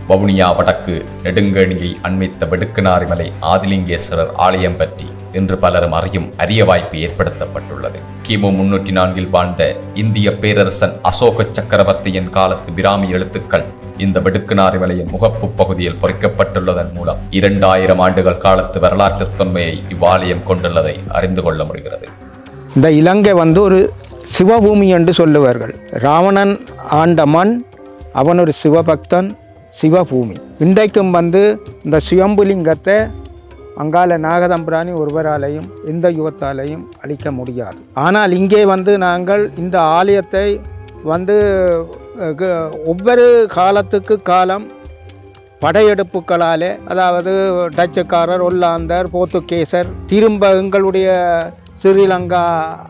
வவுனியா வடக்கு நெடுங்கணியை அண்மித்த வெடுக்கனாரிமலை ஆதிலிங்கேஸ்வரர் ஆலயம் பற்றி இன்று பலரும் அறியும் அரிய வாய்ப்பு ஏற்படுத்தப்பட்டுள்ளது கிமு முன்னூற்றி நான்கில் வாழ்ந்த இந்திய பேரரசன் அசோக சக்கரவர்த்தியின் காலத்து பிராமி எழுத்துக்கள் இந்த வெடுக்குநாரிமலையின் முகப்பு பகுதியில் பொறிக்கப்பட்டுள்ளதன் மூலம் இரண்டாயிரம் ஆண்டுகள் காலத்து வரலாற்றுத் தொன்மையை இவ்வாலயம் கொண்டுள்ளதை அறிந்து கொள்ள முடிகிறது இந்த இலங்கை வந்து ஒரு சிவபூமி என்று சொல்லுவார்கள் ராவணன் ஆண்ட மண் அவன் ஒரு சிவபக்தன் சிவபூமி இன்றைக்கும் வந்து இந்த சுயம்புலிங்கத்தை அங்கால நாகதம்பிராணி ஒருவராலையும் எந்த யுகத்தாலையும் அழிக்க முடியாது ஆனால் இங்கே வந்து நாங்கள் இந்த ஆலயத்தை வந்து அஹ், க- ஒவ்வொரு காலத்துக்கு காலம் படையெடுப்புகளாலே அதாவது டச்சுக்காரர் ஒல்லாந்தர் போர்த்துகேசர் திரும்ப எங்களுடைய ஸ்ரீலங்கா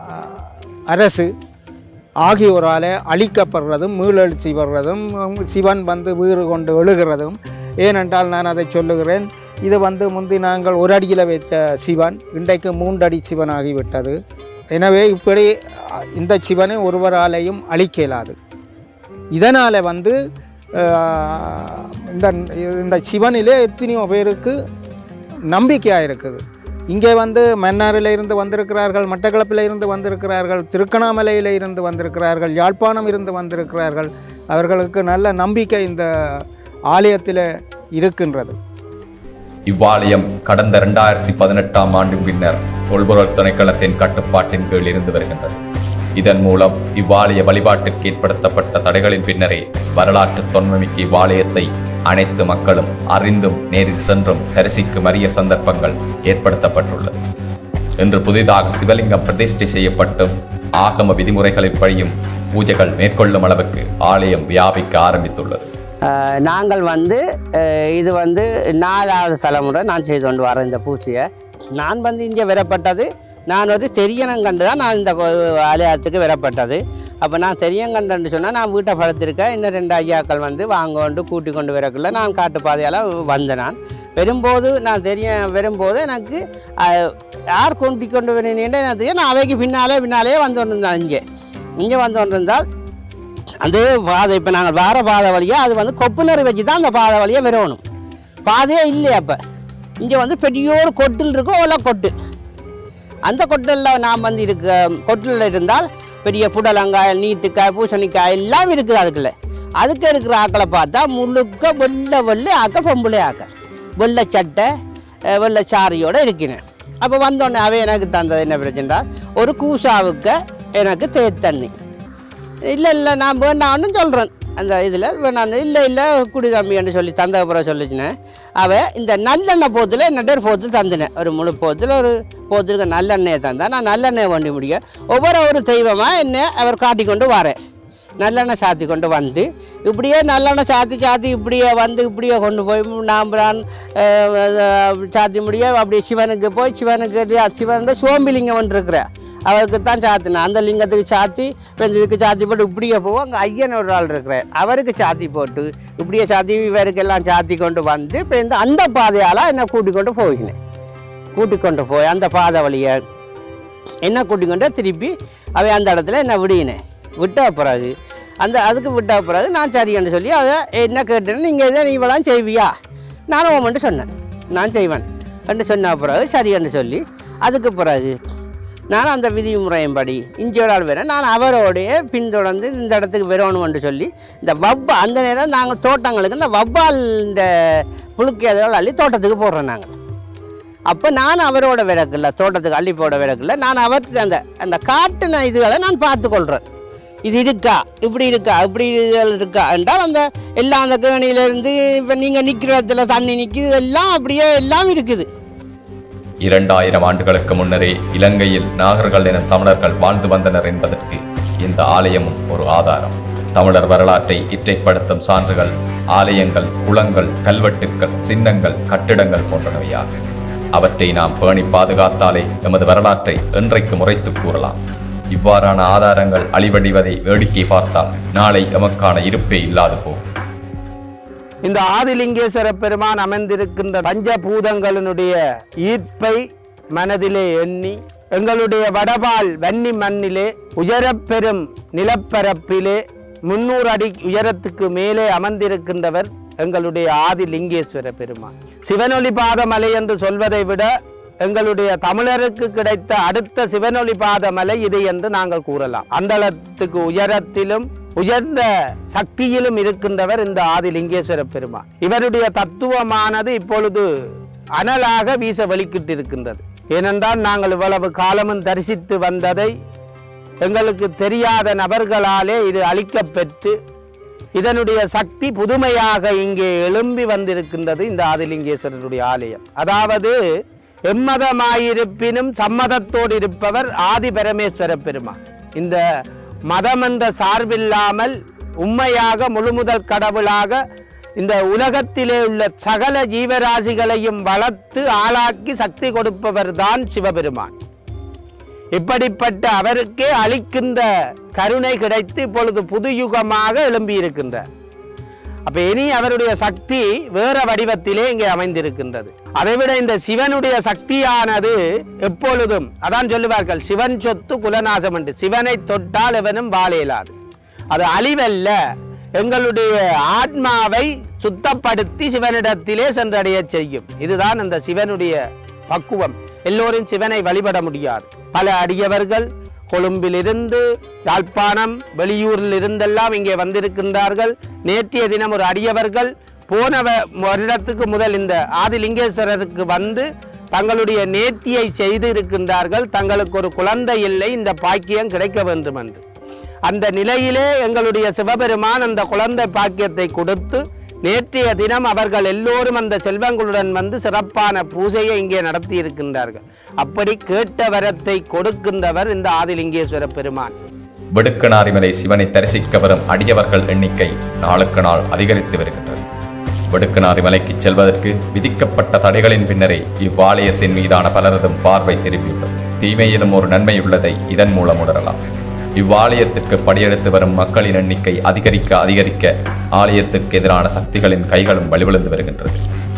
அரசு ஆகியோரால் அழிக்கப்படுறதும் மீளெழுச்சி வர்றதும் சிவன் வந்து வீறு கொண்டு எழுகிறதும் ஏனென்றால் நான் அதை சொல்லுகிறேன் இது வந்து முந்தி நாங்கள் ஒரு அடியில் வைத்த சிவன் இன்றைக்கு மூன்றடி சிவன் ஆகிவிட்டது எனவே இப்படி அஹ், இந்த சிவனை ஒருவராலேயும் அழிக்க இயலாது இதனால் வந்து அஹ், இந்த இந்த சிவனிலே எத்தனையோ பேருக்கு நம்பிக்கையாக இருக்குது இங்கே வந்து மன்னாரில் இருந்து வந்திருக்கிறார்கள் மட்டக்களப்பில் இருந்து வந்திருக்கிறார்கள் திருக்கணாமலையில் இருந்து வந்திருக்கிறார்கள் யாழ்ப்பாணம் இருந்து வந்திருக்கிறார்கள் அவர்களுக்கு நல்ல நம்பிக்கை இந்த ஆலயத்தில் இருக்கின்றது இவ்வாலயம் கடந்த இரண்டாயிரத்தி பதினெட்டாம் ஆண்டு பின்னர் தொல்பொருள் திணைக்களத்தின் கட்டுப்பாட்டின் கீழ் இருந்து வருகின்றது இதன் மூலம் இவ்வாலய வழிபாட்டிற்கு ஏற்படுத்தப்பட்ட தடைகளின் பின்னரே வரலாற்று தொன்மைமிக்க இவ்வாலயத்தை அனைத்து மக்களும் அறிந்தும் நேரில் சென்றும் தரிசிக்கும் அரிய சந்தர்ப்பங்கள் ஏற்படுத்தப்பட்டுள்ளது இன்று புதிதாக சிவலிங்கம் பிரதிஷ்டை செய்யப்பட்டும் ஆகம விதிமுறைகளின்படியும் பூஜைகள் மேற்கொள்ளும் அளவுக்கு ஆலயம் வியாபிக்க ஆரம்பித்துள்ளது ஆஹ் நாங்கள் வந்து ஆஹ் இது வந்து நாலாவது தலைமுறை நான் செய்து கொண்டு வரேன் இந்த பூச்சியை நான் வந்து இங்கே வரப்பட்டது நான் ஒரு தெரியனம் கண்டு தான் நான் இந்த கோ- ஆலயத்துக்கு வரப்பட்டது அப்போ நான் தெரியங்கண்டுன்னு சொன்னால் நான் வீட்டை படுத்திருக்கேன் இன்னும் ரெண்டு ஐயாக்கள் வந்து வாங்க கொண்டு கூட்டி கொண்டு வரக்குள்ள நான் காட்டுப்பாதையால் வந்தேன் நான் வரும்போது நான் தெரிய வரும்போது எனக்கு ஆஹ், யார் கூட்டி கொண்டு வரீங்கன்னு எனக்கு தெரியும் நான் அவைக்கு பின்னாலே பின்னாலே வந்து கொண்டு இருந்தேன் இங்கே இங்கே வந்து கொண்டு இருந்தால் அந்த பாதை இப்போ நாங்கள் வார பாதை வழியாக அது வந்து கொப்புனர் வச்சு தான் அந்த பாதை வழியாக வரணும் பாதையே இல்லை அப்போ இங்கே வந்து பெரிய ஒரு கொட்டில் இருக்கும் ஓல கொட்டு அந்த கொட்டிலில் நாம் வந்து இருக்க கொட்டிலில் இருந்தால் பெரிய புடலங்காய் நீத்துக்காய் பூசணிக்காய் எல்லாம் இருக்குது அதுக்குள்ள அதுக்கு இருக்கிற ஆக்களை பார்த்தா முழுக்க வெள்ளை வெள்ளை ஆக்க பொம்பளை ஆக்கள் வெள்ளை சட்டை அஹ், வெள்ளை சாரியோடு இருக்கிறேன் அப்போ வந்தோடனே அவன் எனக்கு தந்தது என்ன பிரச்சனை ஒரு கூசாவுக்கு எனக்கு தேத்தண்ணி இல்லை இல்லை நான் வேண்டாம்னு சொல்கிறேன் அந்த இதில் வேணாம் இல்லை இல்லை குடி தம்பின்னு சொல்லி தந்த அப்புறம் சொல்லிச்சினேன் அவள் இந்த நல்லெண்ணெய் போத்தில் என்னட்ட ஒரு போத்து தந்தினேன் ஒரு முழு போத்தில் ஒரு போத்துக்கு நல்லெண்ணெயை தந்தா நான் நல்லெண்ணெய் வேண்டி முடிய ஒவ்வொரு ஒரு தெய்வமாக என்ன அவர் காட்டி கொண்டு வரேன் நல்லெண்ணெய் சாத்தி கொண்டு வந்து இப்படியே நல்லெண்ணெய் சாத்தி சாத்தி இப்படியே வந்து இப்படியே கொண்டு போய் நாம்பரான் சாத்தி முடிய அப்படியே சிவனுக்கு போய் சிவனுக்கு சிவன் சோம்பிலிங்கம் ஒன்று இருக்கிற அவருக்கு தான் சாத்தினேன் அந்த லிங்கத்துக்கு சாத்தி இப்போ இந்த இதுக்கு சாத்தி போட்டு இப்படியே போவோம் அங்கே ஐயன் ஒரு ஆள் இருக்கிறார் அவருக்கு சாத்தி போட்டு இப்படியே சாத்தி இவருக்கெல்லாம் சாத்தி கொண்டு வந்து இப்போ இந்த அந்த பாதையால் என்னை கூட்டிக் கொண்டு போயினேன் கூட்டிக் கொண்டு போய் அந்த பாதை வழியை என்ன கூட்டிக் கொண்டு திருப்பி அவன் அந்த இடத்துல என்ன விடினேன் விட்ட பிறகு அந்த அதுக்கு விட்ட பிறகு நான் சரின்னு சொல்லி அதை என்ன கேட்டேன்னு நீங்கள் இதை நீ இவ்வளோ செய்வியா நானும் ஓமன்ட்டு சொன்னேன் நான் செய்வேன் என்று சொன்ன பிறகு சரின்னு சொல்லி அதுக்கு பிறகு நான் அந்த விதிமுறையின்படி இஞ்சியோட ஆள் வரேன் நான் அவரோடைய பின்தொடர்ந்து இந்த இடத்துக்கு வரணும்னு சொல்லி இந்த வவ்வா அந்த நேரம் நாங்கள் தோட்டங்களுக்கு இந்த வவ்வால் இந்த புழுக்கியதுகள் அள்ளி தோட்டத்துக்கு போடுறோம் நாங்கள் அப்போ நான் அவரோட விறகுல தோட்டத்துக்கு அள்ளி போட விறகுல நான் அவர்கிட்ட அந்த அந்த காட்டின இதுகளை நான் பார்த்துக்கொள்கிறேன் இது இருக்கா இப்படி இருக்கா இப்படி இதுகள் இருக்கா என்றால் அந்த எல்லாம் அந்த கேணியிலேருந்து இப்போ நீங்கள் நிற்கிற இடத்துல தண்ணி நிற்கிது எல்லாம் அப்படியே எல்லாம் இருக்குது இரண்டாயிரம் ஆண்டுகளுக்கு முன்னரே இலங்கையில் நாகர்கள் என தமிழர்கள் வாழ்ந்து வந்தனர் என்பதற்கு இந்த ஆலயமும் ஒரு ஆதாரம் தமிழர் வரலாற்றை இற்றைப்படுத்தும் சான்றுகள் ஆலயங்கள் குளங்கள் கல்வெட்டுக்கள் சின்னங்கள் கட்டிடங்கள் போன்றவையாகும் அவற்றை நாம் பேணி பாதுகாத்தாலே எமது வரலாற்றை என்றைக்கு முறைத்து கூறலாம் இவ்வாறான ஆதாரங்கள் அழிவடைவதை வேடிக்கை பார்த்தால் நாளை எமக்கான இருப்பே இல்லாது போகும் இந்த ஆதிலிங்கேஸ்வர பெருமான் அமைந்திருக்கின்ற பஞ்சபூதங்களினுடைய ஈர்ப்பை மனதிலே எண்ணி எங்களுடைய வடபால் வன்னி மண்ணிலே உயரப்பெரும் நிலப்பரப்பிலே முன்னூறு அடி உயரத்துக்கு மேலே அமர்ந்திருக்கின்றவர் எங்களுடைய ஆதி லிங்கேஸ்வர பெருமான் சிவனொளி பாதமலை என்று சொல்வதை விட எங்களுடைய தமிழருக்கு கிடைத்த அடுத்த சிவனொளி பாதமலை இது என்று நாங்கள் கூறலாம் அந்தளத்துக்கு உயரத்திலும் உயர்ந்த சக்தியிலும் இருக்கின்றவர் இந்த ஆதி லிங்கேஸ்வர பெருமான் இவருடைய தத்துவமானது இப்பொழுது அனலாக வீச வெளிக்கிட்டு இருக்கின்றது ஏனென்றால் நாங்கள் இவ்வளவு காலமும் தரிசித்து வந்ததை எங்களுக்கு தெரியாத நபர்களாலே இது அளிக்கப்பெற்று இதனுடைய சக்தி புதுமையாக இங்கே எழும்பி வந்திருக்கின்றது இந்த ஆதிலிங்கேஸ்வரருடைய ஆலயம் அதாவது எம்மதமாயிருப்பினும் சம்மதத்தோடு இருப்பவர் ஆதி பரமேஸ்வர பெருமான் இந்த மதம் என்ற சார்பில்லாமல் உண்மையாக முழுமுதல் கடவுளாக இந்த உலகத்திலே உள்ள சகல ஜீவராசிகளையும் வளர்த்து ஆளாக்கி சக்தி கொடுப்பவர் தான் சிவபெருமான் இப்படிப்பட்ட அவருக்கே அளிக்கின்ற கருணை கிடைத்து இப்பொழுது புது யுகமாக எழும்பியிருக்கின்றார் அப்ப இனி அவருடைய சக்தி வேற வடிவத்திலே இங்கே அமைந்திருக்கின்றது அதைவிட இந்த சிவனுடைய சக்தியானது எப்பொழுதும் அதான் சொல்லுவார்கள் சிவன் சொத்து குலநாசம் என்று சிவனை தொட்டால் எவனும் வாழேலாது அது அழிவல்ல எங்களுடைய ஆத்மாவை சுத்தப்படுத்தி சிவனிடத்திலே சென்றடைய செய்யும் இதுதான் அந்த சிவனுடைய பக்குவம் எல்லோரும் சிவனை வழிபட முடியாது பல அடியவர்கள் கொழும்பிலிருந்து யாழ்ப்பாணம் வெளியூரில் இருந்தெல்லாம் இங்கே வந்திருக்கின்றார்கள் நேற்றைய தினம் ஒரு அடியவர்கள் போன வ- வருடத்துக்கு முதல் இந்த ஆதிலிங்கேஸ்வரருக்கு வந்து தங்களுடைய நேர்த்தியை செய்து இருக்கின்றார்கள் தங்களுக்கு ஒரு குழந்தை இல்லை இந்த பாக்கியம் கிடைக்க வேண்டும் என்று அந்த நிலையிலே எங்களுடைய சிவபெருமான் அந்த குழந்தை பாக்கியத்தை கொடுத்து நேற்றைய தினம் அவர்கள் எல்லோரும் அந்த செல்வங்களுடன் வந்து சிறப்பான பூஜையை இங்கே நடத்தி இருக்கின்றார்கள் அப்படி கேட்ட வரத்தை கொடுக்கின்றவர் இந்த ஆதிலிங்கேஸ்வர பெருமான் வெடுக்கனாரிமலை சிவனை தரிசிக்க வரும் அடியவர்கள் எண்ணிக்கை நாளுக்கு நாள் அதிகரித்து வருகின்றது வெடுக்கனாரி மலைக்கு செல்வதற்கு விதிக்கப்பட்ட தடைகளின் பின்னரே இவ்வாலயத்தின் மீதான பலரதும் பார்வை திரும்பியுள்ளது தீமையிலும் ஒரு நன்மை உள்ளதை இதன் மூலம் உணரலாம் இவ்வாலயத்திற்கு படியெடுத்து வரும் மக்களின் எண்ணிக்கை அதிகரிக்க அதிகரிக்க ஆலயத்துக்கு எதிரான சக்திகளின் கைகளும் வலுவிழந்து வருகின்றது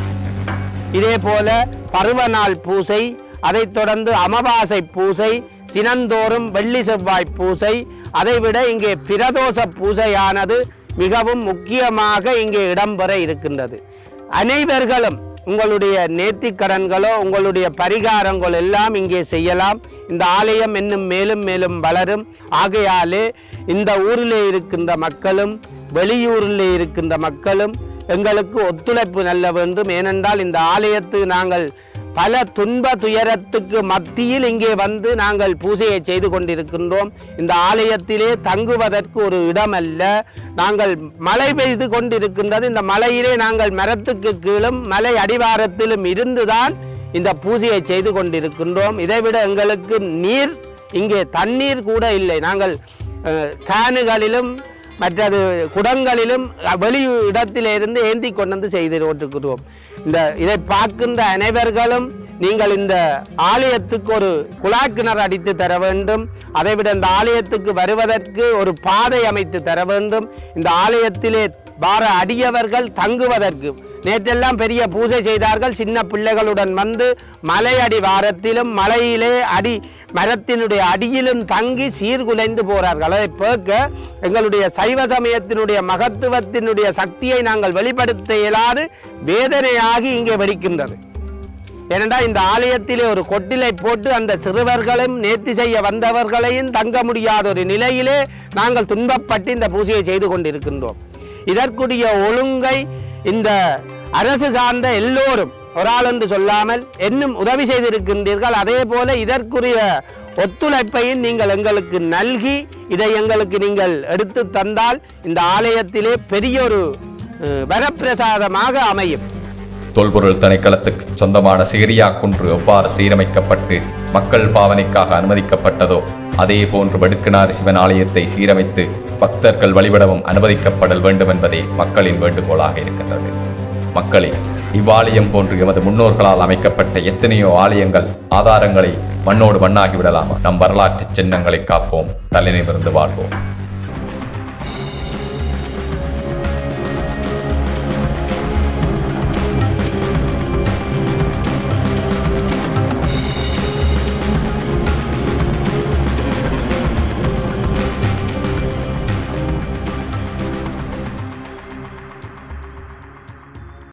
இதே போல பருவநாள் பூசை அதைத் தொடர்ந்து அமாவாசை பூசை தினந்தோறும் வெள்ளி செவ்வாய் பூசை அதைவிட இங்கே பிரதோஷ பூசையானது மிகவும் முக்கியமாக இங்கே இடம்பெற இருக்கின்றது அனைவர்களும் உங்களுடைய நேர்த்திக் கடன்களோ உங்களுடைய பரிகாரங்கள் எல்லாம் இங்கே செய்யலாம் இந்த ஆலயம் இன்னும் மேலும் மேலும் வளரும் ஆகையாலே இந்த ஊரிலே இருக்கின்ற மக்களும் வெளியூரிலே இருக்கின்ற மக்களும் எங்களுக்கு ஒத்துழைப்பு நல்ல வேண்டும் ஏனென்றால் இந்த ஆலயத்துக்கு நாங்கள் பல துன்ப துயரத்துக்கு மத்தியில் இங்கே வந்து நாங்கள் பூஜையை செய்து கொண்டிருக்கின்றோம் இந்த ஆலயத்திலே தங்குவதற்கு ஒரு இடம் அல்ல நாங்கள் மழை பெய்து கொண்டிருக்கின்றது இந்த மலையிலே நாங்கள் மரத்துக்கு கீழும் மலை அடிவாரத்திலும் இருந்துதான் இந்த பூஜையை செய்து கொண்டிருக்கின்றோம் இதைவிட எங்களுக்கு நீர் இங்கே தண்ணீர் கூட இல்லை நாங்கள் அஹ், கேனுகளிலும் மற்றது குடங்களிலும் வெளி இடத்திலிருந்து ஏந்தி கொண்டு வந்து செய்து கொண்டிருக்கிறோம் இந்த இதை பார்க்கின்ற அனைவர்களும் நீங்கள் இந்த ஆலயத்துக்கு ஒரு குழாய் கிணறு அடித்து தர வேண்டும் அதைவிட இந்த ஆலயத்துக்கு வருவதற்கு ஒரு பாதை அமைத்து தர வேண்டும் இந்த ஆலயத்திலே வார அடியவர்கள் தங்குவதற்கு நேற்றெல்லாம் பெரிய பூஜை செய்தார்கள் சின்ன பிள்ளைகளுடன் வந்து மலை அடி வாரத்திலும் மலையிலே அடி மரத்தினுடைய அடியிலும் தங்கி சீர்குலைந்து போறார்கள் அதை பேக்க எங்களுடைய சைவ சமயத்தினுடைய மகத்துவத்தினுடைய சக்தியை நாங்கள் வெளிப்படுத்த இயலாது வேதனையாகி இங்கே வெடிக்கின்றது ஏனென்றால் இந்த ஆலயத்திலே ஒரு கொட்டிலை போட்டு அந்த சிறுவர்களும் நேர்த்தி செய்ய வந்தவர்களையும் தங்க முடியாத ஒரு நிலையிலே நாங்கள் துன்பப்பட்டு இந்த பூஜையை செய்து கொண்டிருக்கின்றோம் இதற்குரிய ஒழுங்கை இந்த அரசு சார்ந்த எல்லோரும் ஒரு ஆள் என்று சொல்லாமல் இன்னும் உதவி செய்திருக்கின்றீர்கள் அதே போல இதற்குரிய ஒத்துழைப்பையும் நீங்கள் எங்களுக்கு நல்கி இதை எங்களுக்கு நீங்கள் எடுத்து தந்தால் இந்த ஆலயத்திலே பெரிய ஒரு அஹ், வரப்பிரசாதமாக அமையும் தொல்பொருள் திணைக்களத்துக்கு சொந்தமான சிகிரியா குன்று எவ்வாறு சீரமைக்கப்பட்டு மக்கள் பாவனைக்காக அனுமதிக்கப்பட்டதோ அதே போன்று வடுக்கனார் சிவன் ஆலயத்தை சீரமைத்து பக்தர்கள் வழிபடவும் அனுமதிக்கப்படல் வேண்டும் என்பதே மக்களின் வேண்டுகோளாக இருக்கின்றது மக்களே இவ்வாலயம் போன்று எமது முன்னோர்களால் அமைக்கப்பட்ட எத்தனையோ ஆலயங்கள் ஆதாரங்களை மண்ணோடு மண்ணாகி விடலாமா நம் வரலாற்று சின்னங்களை காப்போம் தலைநிமிர்ந்து வாழ்வோம்